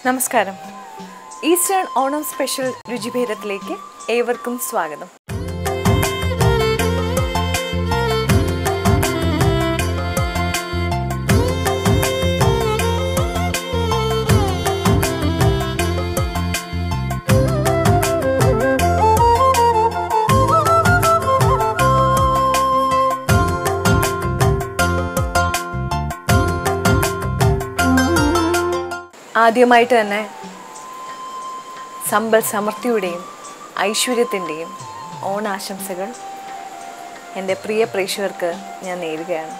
നമസ്കാരം eastern Onam special രുചിഭേദത്തിലേക്ക് ഏവർക്കും സ്വാഗതം ആദ്യമായിട്ട് തന്നെ സമ്പൽ സമൃദ്ധിയുടെയും ഐശ്വര്യത്തിൻ്റെയും ഓണാശംസകൾ എൻ്റെ പ്രിയ പ്രേക്ഷകർക്ക് ഞാൻ നേരുകയാണ്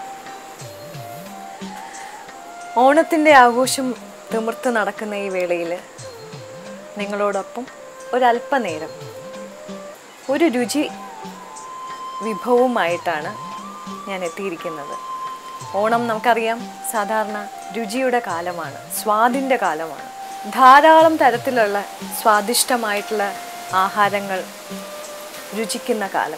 ഓണത്തിൻ്റെ ആഘോഷം തിമിർത്ത് നടക്കുന്ന ഈ വേളയിൽ നിങ്ങളോടൊപ്പം ഒരല്പനേരം ഒരു രുചി വിഭവവുമായിട്ടാണ് ഞാൻ എത്തിയിരിക്കുന്നത് ഓണം നമുക്കറിയാം സാധാരണ രുചിയുടെ കാലമാണ് സ്വാദിൻ്റെ കാലമാണ് ധാരാളം തരത്തിലുള്ള സ്വാദിഷ്ടമായിട്ടുള്ള ആഹാരങ്ങൾ രുചിക്കുന്ന കാലം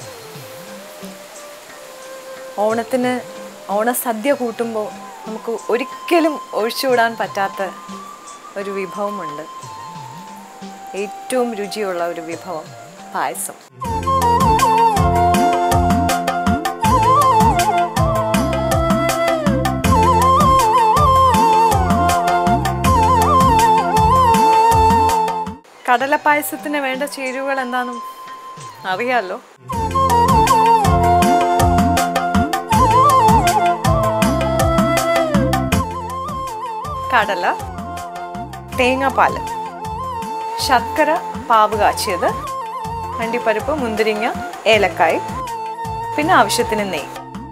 ഓണത്തിന് ഓണസദ്യ കൂട്ടുമ്പോൾ നമുക്ക് ഒരിക്കലും ഒഴിച്ചുവിടാൻ പറ്റാത്ത ഒരു വിഭവമുണ്ട് ഏറ്റവും രുചിയുള്ള ഒരു വിഭവം പായസം കടലപ്പായസത്തിന് വേണ്ട ചേരുവകൾ എന്താണെന്നും അറിയാലോ കടല തേങ്ങാപ്പാല് ശർക്കര പാവ് കാച്ചിയത് അണ്ടിപ്പരിപ്പ് മുന്തിരിങ്ങ ഏലക്കായ് പിന്നെ ആവശ്യത്തിന് നെയ്യ്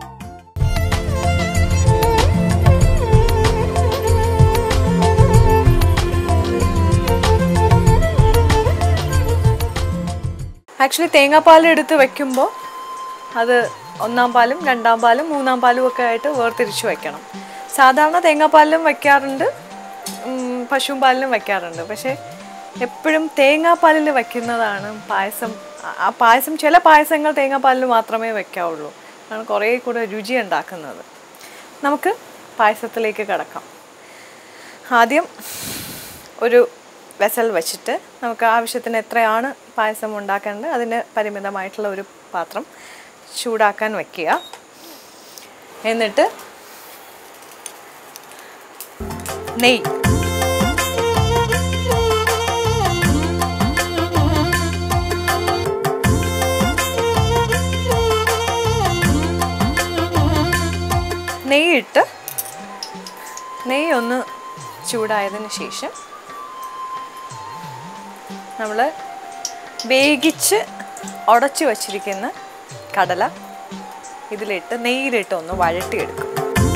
ആക്ച്വലി തേങ്ങാപ്പാൽ എടുത്ത് വെക്കുമ്പോൾ അത് ഒന്നാം പാലും രണ്ടാം പാലും മൂന്നാം പാലും ഒക്കെ ആയിട്ട് വേർതിരിച്ച് വെക്കണം സാധാരണ തേങ്ങാപ്പാലിലും വെക്കാറുണ്ട് ഉം, പശുവും പാലിലും വെക്കാറുണ്ട് പക്ഷേ എപ്പോഴും തേങ്ങാപ്പാലിൽ വെക്കുന്നതാണ് പായസം ആ- ആ പായസം ചില പായസങ്ങൾ തേങ്ങാപ്പാലിൽ മാത്രമേ വെക്കാവുള്ളൂ ആണ് കുറേ കൂടെ രുചി ഉണ്ടാക്കുന്നത് നമുക്ക് പായസത്തിലേക്ക് കിടക്കാം ആദ്യം ഒരു വെസൽ വെച്ചിട്ട് നമുക്ക് ആവശ്യത്തിന് എത്രയാണ് പായസം ഉണ്ടാക്കേണ്ടത് അതിന് പരിമിതമായിട്ടുള്ള ഒരു പാത്രം ചൂടാക്കാൻ വയ്ക്കുക എന്നിട്ട് നെയ്യ് നെയ്യിട്ട് നെയ്യ് ഒന്ന് ചൂടായതിന് ശേഷം നമ്മൾ വേഗിച്ച് ഉടച്ചു വച്ചിരിക്കുന്ന കടല ഇതിലിട്ട് നെയ്യിലിട്ട് ഒന്ന് വഴട്ടിയെടുക്കും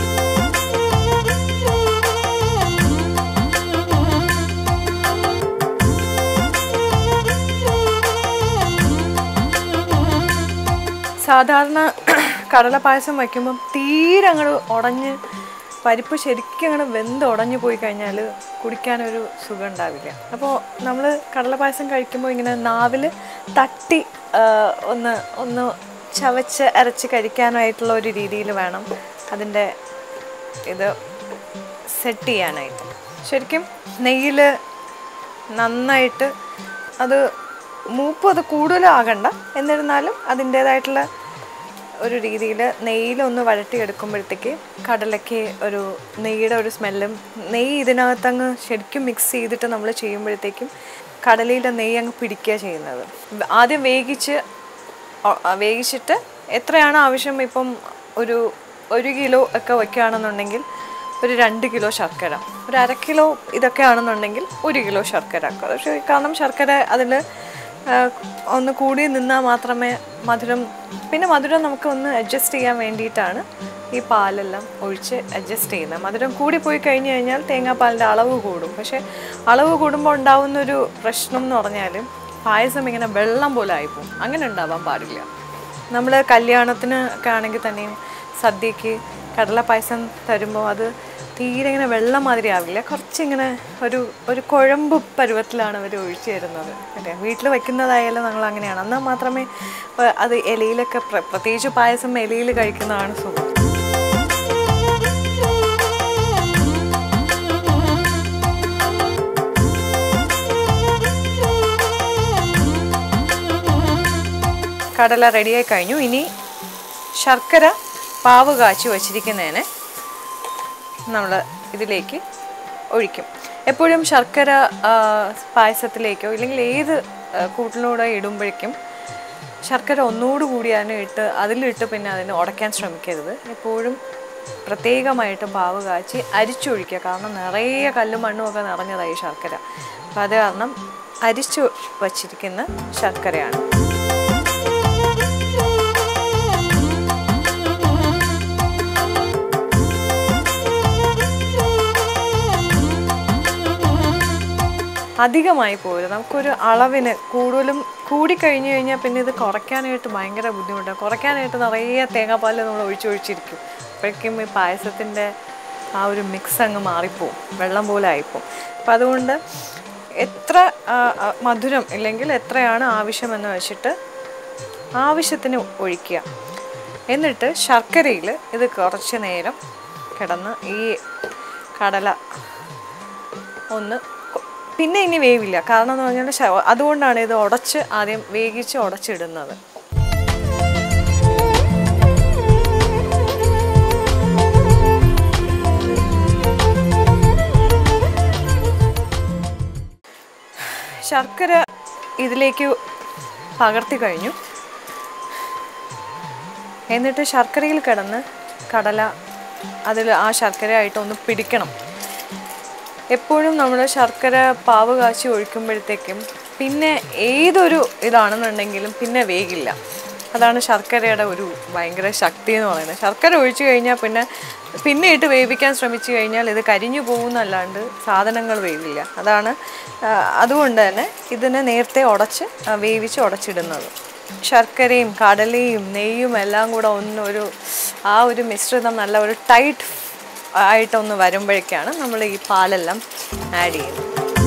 സാധാരണ കടല പായസം വയ്ക്കുമ്പം തീരെ അങ്ങോട്ട് ഉടഞ്ഞ് പരിപ്പ് ശരിക്കും അങ്ങനെ വെന്ത് ഉടഞ്ഞു പോയി കഴിഞ്ഞാൽ കുടിക്കാനൊരു സുഖം ഉണ്ടാവില്ല അപ്പോൾ നമ്മൾ കടല പായസം കഴിക്കുമ്പോൾ ഇങ്ങനെ നാവിൽ തട്ടി ആ, ഒന്ന് ഒന്ന് ചവച്ച് അരച്ച് കഴിക്കാനായിട്ടുള്ള ഒരു രീതിയിൽ വേണം അതിൻ്റെ ഇത് സെറ്റ് ചെയ്യാനായിട്ട് ശരിക്കും നെയ്യിൽ നന്നായിട്ട് അത് മൂപ്പ് അത് കൂടുതലാകണ്ട എന്നിരുന്നാലും അതിൻ്റേതായിട്ടുള്ള ഒരു രീതിയിൽ നെയ്യിലൊന്ന് വഴട്ടിയെടുക്കുമ്പോഴത്തേക്ക് കടലയ്ക്ക് ഒരു നെയ്യുടെ ഒരു സ്മെല്ലും നെയ്യ് ഇതിനകത്തങ്ങ് ശരിക്കും മിക്സ് ചെയ്തിട്ട് നമ്മൾ ചെയ്യുമ്പോഴത്തേക്കും കടലയിലെ നെയ്യ് അങ്ങ് പിടിക്കുക ചെയ്യുന്നത് ആദ്യം വേവിച്ച് ഒ- ആ, വേവിച്ചിട്ട് എത്രയാണ് ആവശ്യം ഇപ്പം ഒരു ഒരു കിലോ ഒക്കെ വയ്ക്കുകയാണെന്നുണ്ടെങ്കിൽ ഒരു രണ്ട് കിലോ ശർക്കര ഒരു അര കിലോ ഇതൊക്കെ ആണെന്നുണ്ടെങ്കിൽ ഒരു കിലോ ശർക്കര പക്ഷേ കാരണം ശർക്കര അതിൽ ഒന്ന് കൂടി നിന്നാൽ മാത്രമേ മധുരം പിന്നെ മധുരം നമുക്ക് ഒന്ന് അഡ്ജസ്റ്റ് ചെയ്യാൻ വേണ്ടിയിട്ടാണ് ഈ പാലെല്ലാം ഒഴിച്ച് അഡ്ജസ്റ്റ് ചെയ്യുന്നത് മധുരം കൂടി പോയി കഴിഞ്ഞ് കഴിഞ്ഞാൽ തേങ്ങാപ്പാലിൻ്റെ അളവ് കൂടും പക്ഷേ അളവ് കൂടുമ്പോൾ ഉണ്ടാവുന്നൊരു പ്രശ്നം എന്ന് പറഞ്ഞാൽ പായസം ഇങ്ങനെ വെള്ളം പോലെ ആയിപ്പോവും അങ്ങനെ ഉണ്ടാവാൻ പാടില്ല നമ്മൾ കല്യാണത്തിന് ഒക്കെ ആണെങ്കിൽ തന്നെയും സദ്യക്ക് കടല പായസം തരുമ്പോൾ അത് തീരെ ഇങ്ങനെ വെള്ളം മാതിരി ആവില്ല കുറച്ചിങ്ങനെ ഒരു ഒരു കുഴമ്പ് പരുവത്തിലാണ് അവർ ഒഴിച്ചു തരുന്നത് അല്ലേ വീട്ടിൽ വെക്കുന്നതായാലും ഞങ്ങൾ അങ്ങനെയാണ് എന്നാൽ മാത്രമേ ഏഹ്, അത് ഇലയിലൊക്കെ പ്ര- പ്രത്യേകിച്ച് പായസം ഇലയിൽ കഴിക്കുന്നതാണ് സുഖം കടല റെഡിയായി കഴിഞ്ഞു ഇനി ശർക്കര പാവ് കാച്ചി വച്ചിരിക്കുന്നതിനെ നമ്മൾ ഇതിലേക്ക് ഒഴിക്കും എപ്പോഴും ശർക്കര ആ, പായസത്തിലേക്കോ ഇല്ലെങ്കിൽ ഏത് ആ, കൂട്ടിലൂടെ ഇടുമ്പോഴേക്കും ശർക്കര ഒന്നുകൂടി കൂടി അതിനെ ഇട്ട് അതിലിട്ട് പിന്നെ അതിനെ ഉടയ്ക്കാൻ ശ്രമിക്കരുത് എപ്പോഴും പ്രത്യേകമായിട്ട് പാവ് കാച്ചി അരിച്ചൊഴിക്കുക കാരണം നിറയെ കല്ലും മണ്ണും ഒക്കെ നിറഞ്ഞതായി ശർക്കര അപ്പം അത് കാരണം അരിച്ചു വച്ചിരിക്കുന്ന ശർക്കരയാണ് അധികമായി പോരും നമുക്കൊരു അളവിന് കൂടുതലും കൂടിക്കഴിഞ്ഞു കഴിഞ്ഞാൽ പിന്നെ ഇത് കുറയ്ക്കാനായിട്ട് ഭയങ്കര ബുദ്ധിമുട്ടാണ് കുറയ്ക്കാനായിട്ട് നിറയെ തേങ്ങാപ്പാൽ നമ്മൾ ഒഴിച്ചൊഴിച്ചിരിക്കും അപ്പോഴേക്കും ഈ പായസത്തിൻ്റെ ആ ഒരു മിക്സ് അങ്ങ് മാറിപ്പോവും വെള്ളം പോലെ ആയിപ്പോവും അപ്പം അതുകൊണ്ട് എത്ര ആ, ആ, മധുരം ഇല്ലെങ്കിൽ എത്രയാണ് ആവശ്യമെന്ന് വെച്ചിട്ട് ആവശ്യത്തിന് ഒഴിക്കുക എന്നിട്ട് ശർക്കരയിൽ ഇത് കുറച്ച് നേരം കിടന്ന് ഈ കടല ഒന്ന് കൊ- പിന്നെ ഇനി വേവില്ല കാരണം എന്ന് പറഞ്ഞാൽ ശ- അതുകൊണ്ടാണ് ഇത് ഉടച്ച് ആദ്യം വേവിച്ച് ഉടച്ചിടുന്നത് ശർക്കര ഇതിലേക്ക് പകർത്തി കഴിഞ്ഞു എന്നിട്ട് ശർക്കരയിൽ കിടന്ന് കടല അതിൽ ആ ശർക്കരയായിട്ട് ഒന്ന് പിടിക്കണം എപ്പോഴും നമ്മൾ ശർക്കര പാവ് കാച്ചി ഒഴിക്കുമ്പോഴത്തേക്കും പിന്നെ ഏതൊരു ഇതാണെന്നുണ്ടെങ്കിലും പിന്നെ വേഗില്ല അതാണ് ശർക്കരയുടെ ഒരു ഭയങ്കര ശക്തി എന്ന് പറയുന്നത് ശർക്കര ഒഴിച്ചു കഴിഞ്ഞാൽ പിന്നെ പിന്നെ ഇട്ട് വേവിക്കാൻ ശ്രമിച്ചു കഴിഞ്ഞാൽ ഇത് കരിഞ്ഞു പോകുന്നല്ലാണ്ട് സാധനങ്ങൾ വേവില്ല അതാണ് ആ, അതുകൊണ്ട് തന്നെ ഇതിനെ നേരത്തെ ഉടച്ച് ആ, വേവിച്ച് ഉടച്ചിടുന്നത് ശർക്കരയും കടലയും നെയ്യും എല്ലാം കൂടെ ഒന്ന് ഒരു ആ ഒരു മിശ്രിതം നല്ല ഒരു ടൈറ്റ് ആയിട്ടൊന്ന് വരുമ്പോഴേക്കാണ് നമ്മൾ ഈ പാലെല്ലാം ആഡ് ചെയ്യുന്നത്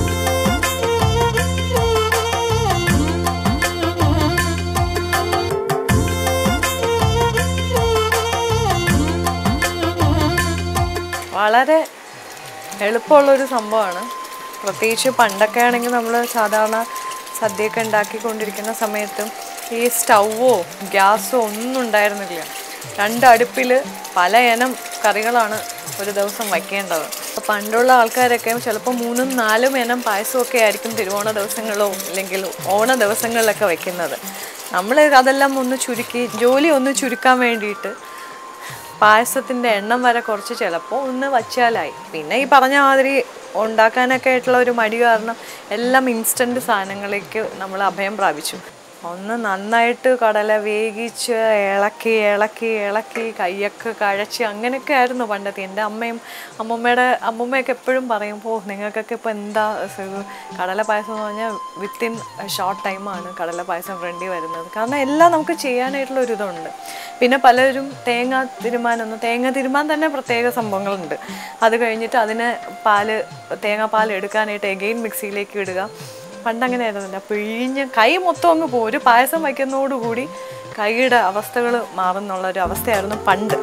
വളരെ എളുപ്പമുള്ളൊരു സംഭവമാണ് പ്രത്യേകിച്ച് പണ്ടൊക്കെ ആണെങ്കിൽ നമ്മൾ സാധാരണ സദ്യയൊക്കെ ഉണ്ടാക്കിക്കൊണ്ടിരിക്കുന്ന സമയത്തും ഈ സ്റ്റൗവോ ഗ്യാസോ ഒന്നും ഉണ്ടായിരുന്നില്ല രണ്ട് അടുപ്പിൽ പല ഇനം കറികളാണ് ഒരു ദിവസം വയ്ക്കേണ്ടത് അപ്പോൾ പണ്ടുള്ള ആൾക്കാരൊക്കെ ചിലപ്പോൾ മൂന്നും നാലും ഇനം പായസമൊക്കെ ആയിരിക്കും തിരുവോണ ദിവസങ്ങളോ അല്ലെങ്കിൽ ഓണ ദിവസങ്ങളിലൊക്കെ വയ്ക്കുന്നത് നമ്മൾ അതെല്ലാം ഒന്ന് ചുരുക്കി ജോലി ഒന്ന് ചുരുക്കാൻ വേണ്ടിയിട്ട് പായസത്തിൻ്റെ എണ്ണം വരെ കുറച്ച് ചിലപ്പോൾ ഒന്ന് വച്ചാലായി പിന്നെ ഈ പറഞ്ഞ മാതിരി ഉണ്ടാക്കാനൊക്കെ ആയിട്ടുള്ള ഒരു മടി കാരണം എല്ലാം ഇൻസ്റ്റൻറ്റ് സാധനങ്ങളിലേക്ക് നമ്മൾ അഭയം പ്രാപിച്ചു ഒന്ന് നന്നായിട്ട് കടല വേവിച്ച് ഇളക്കി ഇളക്കി ഇളക്കി കയ്യൊക്കെ കഴച്ച് അങ്ങനെയൊക്കെ ആയിരുന്നു പണ്ടത്തെ എൻ്റെ അമ്മയും അമ്മൂമ്മയുടെ അമ്മൂമ്മയൊക്കെ എപ്പോഴും പറയും പോ നിങ്ങൾക്കൊക്കെ ഇപ്പോൾ എന്താ ഇത് കടല പായസം എന്ന് പറഞ്ഞാൽ വിത്തിൻ ഷോർട്ട് ടൈമാണ് കടല പായസം ഫ്രണ്ടി വരുന്നത് കാരണം എല്ലാം നമുക്ക് ചെയ്യാനായിട്ടുള്ള ഒരു ഇതുണ്ട് പിന്നെ പലരും തേങ്ങ തിരുമാനൊന്നും തേങ്ങ തിരുമാൻ തന്നെ പ്രത്യേക സംഭവങ്ങളുണ്ട് അത് കഴിഞ്ഞിട്ട് അതിനെ പാല് തേങ്ങാപ്പാൽ എടുക്കാനായിട്ട് എഗെയിൻ മിക്സിയിലേക്ക് ഇടുക പണ്ട് അങ്ങനെ ആയിരുന്നില്ല പിഴിഞ്ഞ് കൈ മൊത്തം അങ്ങ് പോകും ഒരു പായസം വയ്ക്കുന്നതോടുകൂടി കൈയുടെ അവസ്ഥകൾ മാറുന്നുള്ള ഒരു അവസ്ഥയായിരുന്നു പണ്ട്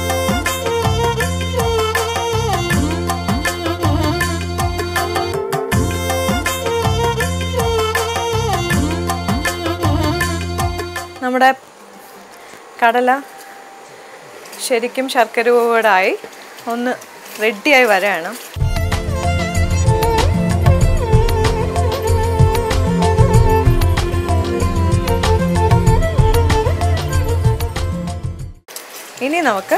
നമ്മുടെ കടല ശരിക്കും ശർക്കര കൂടായി ഒന്ന് റെഡിയായി വരാണ് ഇനി നമുക്ക്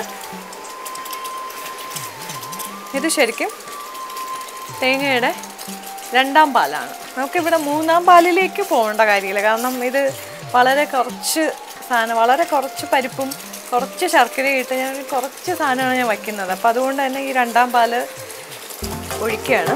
ഇത് ശരിക്കും തേങ്ങയുടെ രണ്ടാം പാലാണ് നമുക്കിവിടെ മൂന്നാം പാലിലേക്ക് പോകേണ്ട കാര്യമില്ല കാരണം ഇത് വളരെ കുറച്ച് സാധനം വളരെ കുറച്ച് പരിപ്പും കുറച്ച് ശർക്കരയും ഇട്ട് ഞാൻ കുറച്ച് സാധനമാണ് ഞാൻ വയ്ക്കുന്നത് അപ്പോൾ അതുകൊണ്ട് തന്നെ ഈ രണ്ടാം പാല് ഒഴിക്കുകയാണ്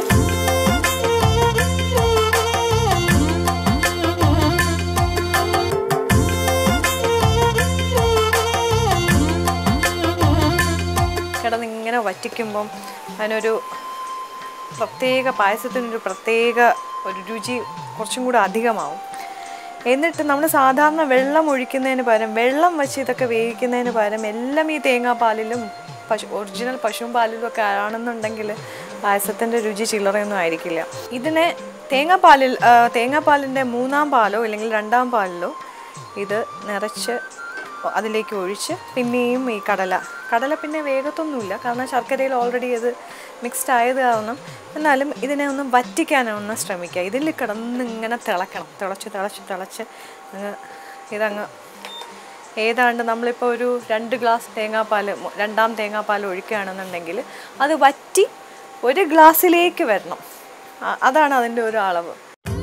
കിടന്ന് ഇങ്ങനെ വറ്റിക്കുമ്പം അതിനൊരു പ്രത്യേക പായസത്തിനൊരു പ്രത്യേക ഒരു രുചി കുറച്ചും കൂടെ അധികമാവും എന്നിട്ട് നമ്മൾ സാധാരണ വെള്ളം ഒഴിക്കുന്നതിന് പകരം വെള്ളം വെച്ച് ഇതൊക്കെ വേവിക്കുന്നതിന് പകരം എല്ലാം ഈ തേങ്ങാപ്പാലിലും പശു ഒറിജിനൽ പശുവും പാലിലും ഒക്കെ ആണെന്നുണ്ടെങ്കിൽ പായസത്തിൻ്റെ രുചി ചില്ലറയൊന്നും ആയിരിക്കില്ല ഇതിനെ തേങ്ങാപ്പാലിൽ ആ, തേങ്ങാപ്പാലിൻ്റെ മൂന്നാം പാലോ അല്ലെങ്കിൽ രണ്ടാം പാലിലോ ഇത് നിറച്ച് അതിലേക്ക് ഒഴിച്ച് പിന്നെയും ഈ കടല കടല പിന്നെ വേഗത്തൊന്നുമില്ല കാരണം ശർക്കരയിൽ ഓൾറെഡി ഇത് മിക്സ്ഡ് ആയത് കാരണം എന്നാലും ഇതിനെ ഒന്ന് വറ്റിക്കാനൊന്ന് ശ്രമിക്കുക ഇതിൽ കിടന്ന് ഇങ്ങനെ തിളക്കണം തിളച്ച് തിളച്ച് തിളച്ച് അങ്ങ് ഇതങ്ങ് ഏതാണ്ട് നമ്മളിപ്പോൾ ഒരു രണ്ട് ഗ്ലാസ് തേങ്ങാപ്പാൽ മു- രണ്ടാം തേങ്ങാപ്പാൽ ഒഴിക്കുകയാണെന്നുണ്ടെങ്കിൽ അത് വറ്റി ഒരു ഗ്ലാസ്സിലേക്ക് വരണം ആ- അതാണ് അതിൻ്റെ ഒരു അളവ്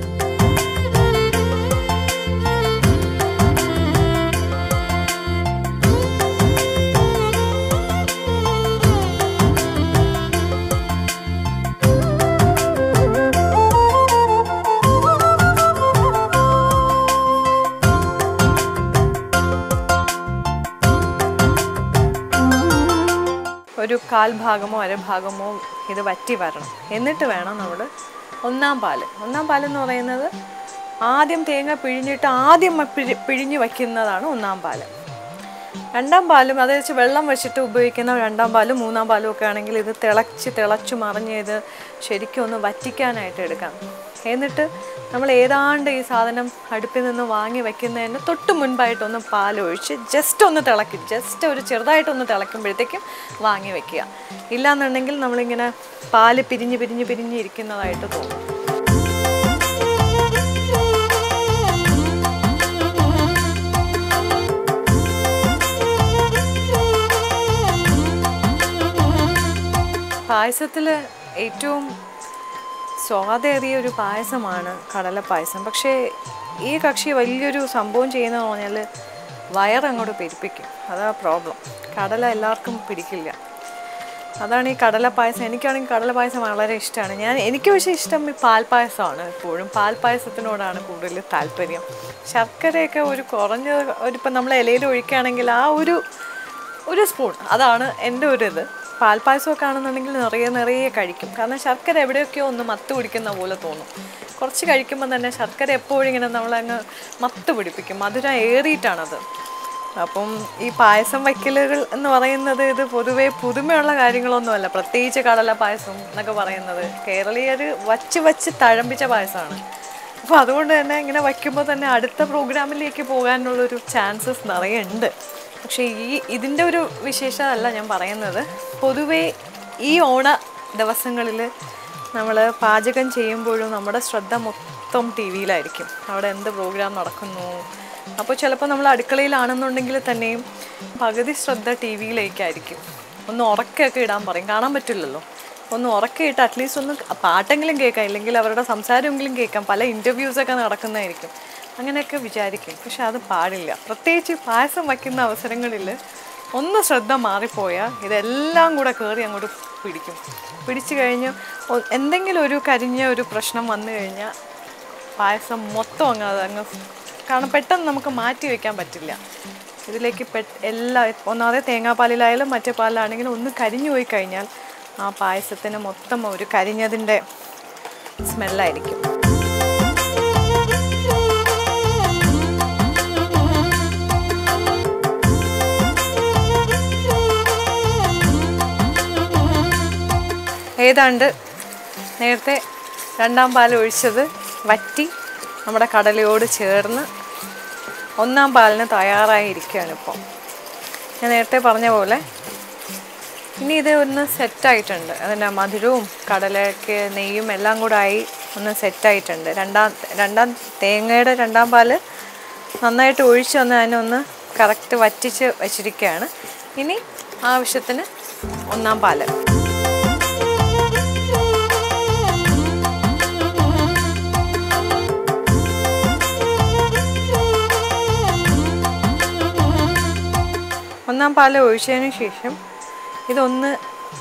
ഒരു കാൽ ഭാഗമോ അരഭാഗമോ ഇത് വറ്റി വരണം എന്നിട്ട് വേണം നമ്മൾ ഒന്നാം പാല് ഒന്നാം പാൽ എന്ന് പറയുന്നത് ആദ്യം തേങ്ങ പിഴിഞ്ഞിട്ട് ആദ്യം മ- പിഴി- പിഴിഞ്ഞ് വയ്ക്കുന്നതാണ് ഒന്നാം പാല് രണ്ടാം പാലും അത് വെച്ച് വെള്ളം വെച്ചിട്ട് ഉപയോഗിക്കുന്ന രണ്ടാം പാലും മൂന്നാം പാലും ഒക്കെ ആണെങ്കിൽ ഇത് തിളച്ച് തിളച്ചു മറിഞ്ഞ് ഇത് ശരിക്കും ഒന്ന് വറ്റിക്കാനായിട്ട് എടുക്കാം എന്നിട്ട് നമ്മൾ ഏതാണ്ട് ഈ സാധനം അടുപ്പിൽ നിന്ന് വാങ്ങി വെക്കുന്നതിന് തൊട്ട് മുൻപായിട്ടൊന്ന് പാലൊഴിച്ച് ജസ്റ്റ് ഒന്ന് തിളക്കി ജസ്റ്റ് ഒരു ചെറുതായിട്ടൊന്ന് തിളക്കുമ്പോഴത്തേക്കും വാങ്ങി വെക്കുക ഇല്ലാന്നുണ്ടെങ്കിൽ നമ്മളിങ്ങനെ പാല് പിരിഞ്ഞ് പിരിഞ്ഞ് പിരിഞ്ഞ് ഇരിക്കുന്നതായിട്ട് തോന്നും പായസത്തിൽ ഏറ്റവും സ്വാദേറിയ ഒരു പായസമാണ് കടല പായസം പക്ഷേ ഈ കക്ഷി വലിയൊരു സംഭവം ചെയ്യുന്നതെന്ന് പറഞ്ഞാൽ വയറങ്ങോട്ട് പെരുപ്പിക്കും അതാ പ്രോബ്ലം കടല എല്ലാവർക്കും പിടിക്കില്ല അതാണ് ഈ കടല പായസം എനിക്കാണെങ്കിൽ കടല പായസം വളരെ ഇഷ്ടമാണ് ഞാൻ എനിക്ക് പക്ഷേ ഇഷ്ടം ഈ പാൽപ്പായസമാണ് എപ്പോഴും പാൽപ്പായസത്തിനോടാണ് കൂടുതൽ താല്പര്യം ശർക്കരയൊക്കെ ഒരു കുറഞ്ഞ ഒരു ഇപ്പം നമ്മൾ ഇലയിൽ ഒഴിക്കുകയാണെങ്കിൽ ആ ഒരു ഒരു സ്പൂൺ അതാണ് എൻ്റെ ഒരു ഇത് പാൽപ്പായസമൊക്കെ ആണെന്നുണ്ടെങ്കിൽ നിറയെ നിറയെ കഴിക്കും കാരണം ശർക്കര എവിടെയൊക്കെയോ ഒന്ന് മത്ത് പിടിക്കുന്ന പോലെ തോന്നും കുറച്ച് കഴിക്കുമ്പോൾ തന്നെ ശർക്കര എപ്പോഴും ഇങ്ങനെ നമ്മളങ്ങ് മത്ത് പിടിപ്പിക്കും മധുരം ഏറിയിട്ടാണത് അപ്പം ഈ പായസം വയ്ക്കലുകൾ എന്ന് പറയുന്നത് ഇത് പൊതുവേ പുതുമയുള്ള കാര്യങ്ങളൊന്നുമല്ല പ്രത്യേകിച്ച് കടല പായസം എന്നൊക്കെ പറയുന്നത് കേരളീയർ വച്ച് വച്ച് തഴമ്പിച്ച പായസമാണ് അപ്പോൾ അതുകൊണ്ട് തന്നെ ഇങ്ങനെ വയ്ക്കുമ്പോൾ തന്നെ അടുത്ത പ്രോഗ്രാമിലേക്ക് പോകാനുള്ളൊരു ചാൻസസ് നിറയെ ഉണ്ട് പക്ഷേ ഈ ഇതിൻ്റെ ഒരു വിശേഷത അല്ല ഞാൻ പറയുന്നത് പൊതുവേ ഈ ഓണ ദിവസങ്ങളിൽ നമ്മൾ പാചകം ചെയ്യുമ്പോഴും നമ്മുടെ ശ്രദ്ധ മൊത്തം ടി വിയിലായിരിക്കും അവിടെ എന്ത് പ്രോഗ്രാം നടക്കുന്നു അപ്പോൾ ചിലപ്പോൾ നമ്മൾ അടുക്കളയിലാണെന്നുണ്ടെങ്കിൽ തന്നെയും പകുതി ശ്രദ്ധ ടി വിയിലേക്കായിരിക്കും ഒന്ന് ഉറക്കൊക്കെ ഇടാൻ പറയും കാണാൻ പറ്റില്ലല്ലോ ഒന്ന് ഉറക്കയിട്ട് അറ്റ്ലീസ്റ്റ് ഒന്ന് പാട്ടെങ്കിലും കേൾക്കാം ഇല്ലെങ്കിൽ അവരുടെ സംസാരമെങ്കിലും കേൾക്കാം പല ഇൻ്റർവ്യൂസൊക്കെ നടക്കുന്നതായിരിക്കും അങ്ങനെയൊക്കെ വിചാരിക്കും പക്ഷെ അത് പാടില്ല പ്രത്യേകിച്ച് ഈ പായസം വയ്ക്കുന്ന അവസരങ്ങളിൽ ഒന്ന് ശ്രദ്ധ മാറിപ്പോയാൽ ഇതെല്ലാം കൂടെ കയറി അങ്ങോട്ട് പിടിക്കും പിടിച്ചു കഴിഞ്ഞ് ഒ- എന്തെങ്കിലും ഒരു കരിഞ്ഞ ഒരു പ്രശ്നം വന്നു കഴിഞ്ഞാൽ പായസം മൊത്തം അങ്ങ് അത് അങ്ങ് കാരണം പെട്ടെന്ന് നമുക്ക് മാറ്റി വെക്കാൻ പറ്റില്ല ഇതിലേക്ക് പെ എല്ലാ ഒന്നാമതെ തേങ്ങാപ്പാലിലായാലും മറ്റേ പാലിലാണെങ്കിലും ഒന്ന് കരിഞ്ഞു പോയി കഴിഞ്ഞാൽ ആ പായസത്തിന് മൊത്തം ഒരു കരിഞ്ഞതിൻ്റെ സ്മെല്ലായിരിക്കും ഏതാണ്ട് നേരത്തെ രണ്ടാം പാൽ ഒഴിച്ചത് വറ്റി നമ്മുടെ കടലയോട് ചേർന്ന് ഒന്നാം പാലിന് തയ്യാറായിരിക്കുകയാണ് ഇപ്പോൾ ഞാൻ നേരത്തെ പറഞ്ഞ പോലെ ഇനി ഇത് ഒന്ന് സെറ്റായിട്ടുണ്ട് അതിൻ്റെ മധുരവും കടലയ്ക്ക് നെയ്യും എല്ലാം കൂടെ ആയി ഒന്ന് സെറ്റായിട്ടുണ്ട് രണ്ടാം രണ്ടാം തേങ്ങയുടെ രണ്ടാം പാല് നന്നായിട്ട് ഒഴിച്ച് വന്ന് അതിനെ ഒന്ന് കറക്റ്റ് വറ്റിച്ച് വെച്ചിരിക്കുകയാണ് ഇനി ആവശ്യത്തിന് ഒന്നാം പാല് ഒന്നാം പാല് ഒഴിച്ചതിന് ശേഷം ഇതൊന്ന്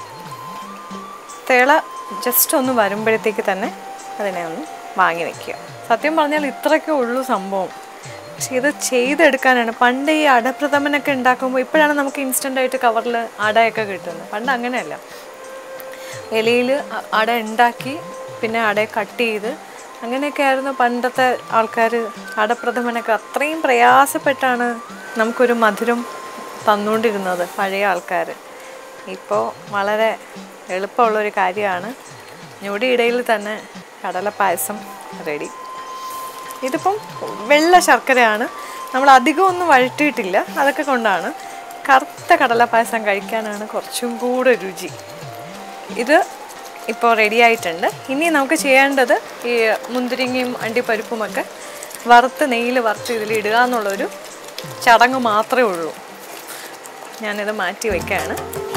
തിള ജസ്റ്റ് ഒന്ന് വരുമ്പോഴത്തേക്ക് തന്നെ അതിനെ ഒന്ന് വാങ്ങി വെക്കുക സത്യം പറഞ്ഞാൽ ഇത്രയൊക്കെ ഉള്ളൂ സംഭവം പക്ഷെ ഇത് ചെയ്തെടുക്കാനാണ് പണ്ട് ഈ അടപ്രഥമനൊക്കെ ഉണ്ടാക്കുമ്പോൾ ഇപ്പോഴാണ് നമുക്ക് ഇൻസ്റ്റൻ്റ് ആയിട്ട് കവറിൽ അടയൊക്കെ കിട്ടുന്നത് പണ്ട് അങ്ങനെയല്ല ഇലയിൽ അട ഉണ്ടാക്കി പിന്നെ അടയെ കട്ട് ചെയ്ത് അങ്ങനെയൊക്കെ ആയിരുന്നു പണ്ടത്തെ ആൾക്കാർ അടപ്രഥമനൊക്കെ അത്രയും പ്രയാസപ്പെട്ടാണ് നമുക്കൊരു മധുരം തന്നുകൊണ്ടിരുന്നത് പഴയ ആൾക്കാർ ഇപ്പോൾ വളരെ എളുപ്പമുള്ളൊരു കാര്യമാണ് ഞൊടിയിടയിൽ തന്നെ കടല പായസം റെഡി ഇതിപ്പം വെള്ള ശർക്കരയാണ് നമ്മൾ അധികം ഒന്നും വഴറ്റിയിട്ടില്ല അതൊക്കെ കൊണ്ടാണ് കറുത്ത കടല പായസം കഴിക്കാനാണ് കുറച്ചും കൂടെ രുചി ഇത് ഇപ്പോൾ റെഡി ആയിട്ടുണ്ട് ഇനി നമുക്ക് ചെയ്യേണ്ടത് ഈ മുന്തിരിങ്ങയും അണ്ടിപ്പരിപ്പുമൊക്കെ വറുത്ത് നെയ്യിൽ വറുത്ത് ഇതിൽ ഇടുക എന്നുള്ളൊരു ചടങ്ങ് മാത്രമേ ഉള്ളൂ ഞാനിത് മാറ്റി വയ്ക്കുകയാണ്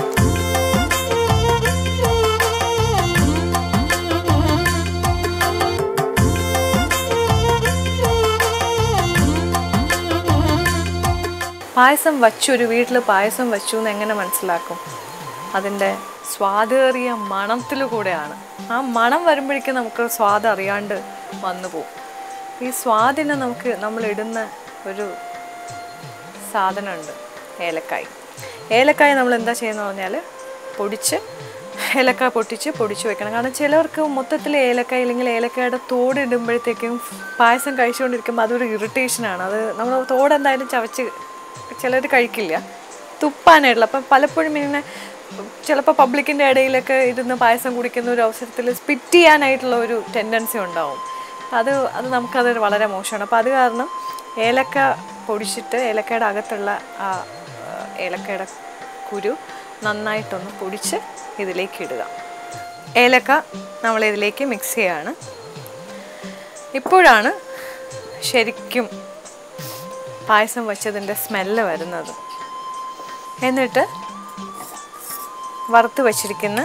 പായസം വച്ചു ഒരു വീട്ടിൽ പായസം വച്ചു എന്ന് എങ്ങനെ മനസ്സിലാക്കും അതിൻ്റെ സ്വാദേറിയ മണത്തിൽ കൂടെയാണ് ആ മണം വരുമ്പോഴേക്കും നമുക്ക് സ്വാദ് അറിയാണ്ട് വന്നു പോകും ഈ സ്വാദിനെ നമുക്ക് നമ്മൾ ഇടുന്ന ഒരു സാധനമുണ്ട് ഏലക്കായ് ഏലക്കായ നമ്മൾ എന്താ ചെയ്യുന്നത് പറഞ്ഞാൽ പൊടിച്ച് ഏലക്കായ പൊട്ടിച്ച് പൊടിച്ച് വെക്കണം കാരണം ചിലർക്ക് മൊത്തത്തിൽ ഏലക്കായ അല്ലെങ്കിൽ ഏലക്കായുടെ തോട് ഇടുമ്പോഴത്തേക്കും പായസം കഴിച്ചുകൊണ്ടിരിക്കുമ്പോൾ അതൊരു ഇറിറ്റേഷനാണ് അത് നമ്മൾ തോട് എന്തായാലും ചവച്ച് ചിലർ കഴിക്കില്ല തുപ്പാനായിട്ടുള്ള അപ്പം പലപ്പോഴും ഇങ്ങനെ ചിലപ്പോൾ പബ്ലിക്കിൻ്റെ ഇടയിലൊക്കെ ഇരുന്ന് പായസം കുടിക്കുന്ന ഒരു അവസരത്തിൽ സ്പിറ്റ് ചെയ്യാനായിട്ടുള്ള ഒരു ടെൻഡൻസി ഉണ്ടാവും അത് അത് നമുക്കത് വളരെ മോശമാണ് അപ്പോൾ അത് കാരണം ഏലക്ക പൊടിച്ചിട്ട് ഏലക്കയുടെ അകത്തുള്ള ആ ആ, ഏലക്കയുടെ കുരു നന്നായിട്ടൊന്ന് പൊടിച്ച് ഇതിലേക്ക് ഇടുക ഏലക്ക നമ്മൾ ഇതിലേക്ക് മിക്സ് ചെയ്യാണ് ഇപ്പോഴാണ് ശരിക്കും പായസം വെച്ചതിൻ്റെ സ്മെല്ല് വരുന്നത് എന്നിട്ട് വറുത്ത് വച്ചിരിക്കുന്ന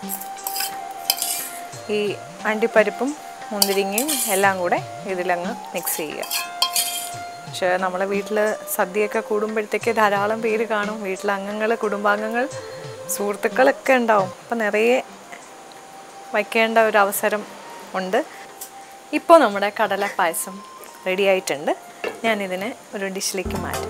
ഈ അണ്ടിപ്പരിപ്പും മുന്തിരിങ്ങയും എല്ലാം കൂടെ ഇതിലങ്ങ് മിക്സ് ചെയ്യുക പക്ഷേ നമ്മളെ വീട്ടിൽ സദ്യയൊക്കെ കൂടുമ്പോഴത്തേക്ക് ധാരാളം പേര് കാണും വീട്ടിലെ അംഗങ്ങൾ കുടുംബാംഗങ്ങൾ സുഹൃത്തുക്കളൊക്കെ ഉണ്ടാവും അപ്പം നിറയെ വയ്ക്കേണ്ട ഒരു അവസരം ഉണ്ട് ഇപ്പോൾ നമ്മുടെ കടല പായസം റെഡി ആയിട്ടുണ്ട് ഞാനിതിനെ ഒരു ഡിഷിലേക്ക് മാറ്റും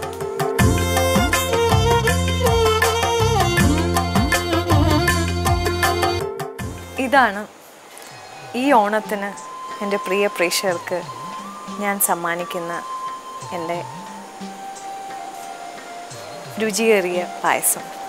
ഇതാണ് ഈ ഓണത്തിന് എൻ്റെ പ്രിയ പ്രേക്ഷകർക്ക് ഞാൻ സമ്മാനിക്കുന്ന എൻ്റെ രുചിയേറിയ പായസം